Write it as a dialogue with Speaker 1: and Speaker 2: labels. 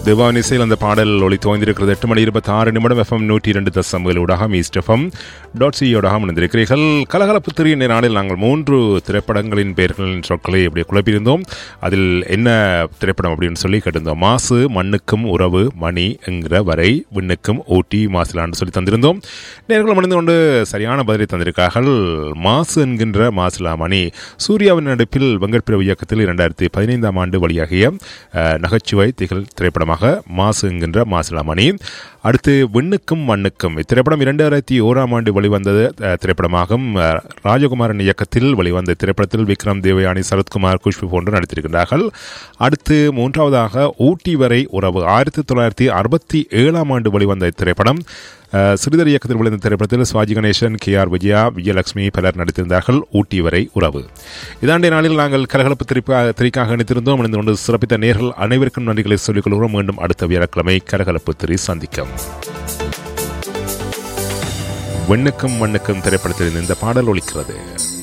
Speaker 1: திவான் இசையில் அந்த பாடல் ஒளி தோய்ந்திருக்கிறது எட்டு மணி இருபத்தி ஆறு நிமிடம் எஃப்எம் நூற்றி இரண்டு தசம்களூடாக ஈஸ்ட் எஃப்எம் டாட் சியோடாக இணைந்திருக்கிறீர்கள் கலகலப்பு திரிய நாளில் நாங்கள் மூன்று திரைப்படங்களின் பெயர்களின் சொற்களை அப்படியே குழப்பியிருந்தோம் அதில் என்ன திரைப்படம் அப்படின்னு சொல்லி கேட்டிருந்தோம் மாசு மண்ணுக்கும் உறவு மணி என்கிற வரை விண்ணுக்கும் ஊட்டி மாசிலான்னு சொல்லி தந்திருந்தோம் நேர்கள் மணிந்து கொண்டு சரியான பதிலை தந்திருக்கார்கள் மாசு என்கின்ற மாசிலா மணி சூர்யாவின் நடிப்பில் வெங்கட் பிரபு இயக்கத்தில் இரண்டாயிரத்தி பதினைந்தாம் ஆண்டு வெளியாகிய அஹ், நகைச்சுவை திகழ் திரைப்படமாக மாசு என்கின்ற மாசிலா மணி அடுத்து விண்ணுக்கும் மண்ணுக்கும் இத்திரைப்படம் இரண்டாயிரத்தி ஓராம் ஆண்டு வெளிவந்தது அஹ், திரைப்படமாகும் அஹ், ராஜகுமாரன் இயக்கத்தில் வெளிவந்த திரைப்படத்தில் விக்ரம் தேவயானி சரத்குமார் குஷ்பு போன்று நடித்திருக்கின்றார்கள் அடுத்து மூன்றாவதாக ஊட்டி வரை உறவு ஆயிரத்தி தொள்ளாயிரத்தி அறுபத்தி ஏழாம் ஆண்டு வெளிவந்த இத்திரைப்படம் அஹ், சிறிதர் இயக்கத்தில் வெளிவந்த திரைப்படத்தில் சிவாஜி கணேசன் கே ஆர் விஜயா விஜயலட்சுமி பலர் நடித்திருந்தார்கள் ஊட்டி வரை உறவு இதாண்டிய நாளில் நாங்கள் கலகலப்பு திரிப்பா திரிக்காக இணைத்திருந்தோம் இணைந்து கொண்டு சிறப்பித்த நேர்கள் அனைவருக்கும் நன்றிகளை சொல்லிக் கொள்கிறோம் மீண்டும் அடுத்த வியாழக்கிழமை கலகலப்பு திரி சந்திக்கும் வெண்ணுக்கும் மண்ணுக்கும் திரைப்படத்தில் இந்த பாடல் ஒலிக்கிறது